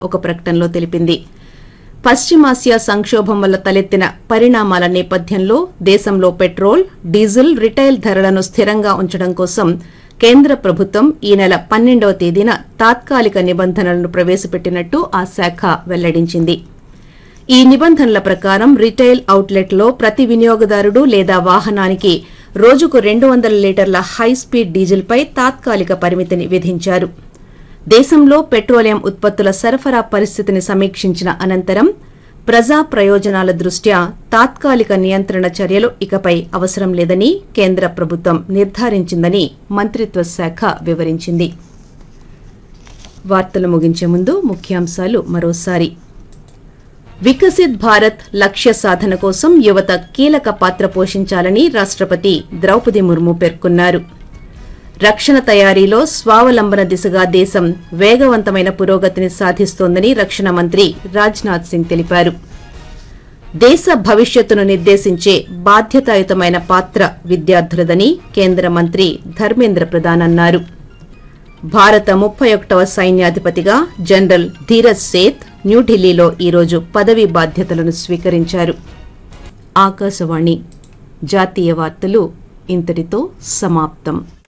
ఒక ప్రకటనలో తెలిపింది పశ్చిమాసియా సంక్షోభం వల్ల తలెత్తిన పరిణామాల నేపథ్యంలో దేశంలో పెట్రోల్ డీజిల్ రిటైల్ ధరలను స్థిరంగా ఉంచడం కోసం కేంద్ర ప్రభుత్వం ఈ నెల పన్నెండవ తేదీన తాత్కాలిక నిబంధనలను ప్రవేశపెట్టినట్టు ఆ శాఖ వెల్లడించింది ఈ నిబంధనల ప్రకారం రిటైల్ అవుట్లెట్లో ప్రతి వినియోగదారుడు లేదా వాహనానికి రోజుకు రెండు వందల లీటర్ల హై స్పీడ్ డీజిల్పై తాత్కాలిక పరిమితిని విధించారు దేశంలో పెట్రోలియం ఉత్పత్తుల సరఫరా పరిస్థితిని సమీక్షించిన అనంతరం ప్రజా ప్రయోజనాల దృష్ట్యా తాత్కాలిక నియంత్రణ చర్యలు ఇకపై అవసరం లేదని కేంద్ర ప్రభుత్వం నిర్ధారించిందని మంత్రిత్వ శాఖ వివరించింది వార్తలు ముగించే ముందు ముఖ్యాంశాలు మరోసారి వికసిత్ భారత్ లక్ష్య సాధన కోసం యువత కీలక పాత్ర పోషించాలని రాష్టపతి ద్రౌపది ముర్ము పేర్కొన్నారు రక్షణ తయారీలో స్వావలంబన దిశగా దేశం వేగవంతమైన పురోగతిని సాధిస్తోందని రక్షణ మంత్రి రాజ్నాథ్ సింగ్ తెలిపారు దేశ భవిష్యత్తును నిర్దేశించే బాధ్యతాయుతమైన పాత్ర విద్యార్థులదని కేంద్ర మంత్రి ధర్మేంద్ర ప్రధాన్ అన్నారు భారత ముప్పై ఒకటవ సైన్యాధిపతిగా జనరల్ ధీరజ్ సేత్ న్యూఢిల్లీలో ఈరోజు పదవీ బాధ్యతలను స్వీకరించారు ఆకాశవాణి జాతీయ వార్తలు ఇంతటితో సమాప్తం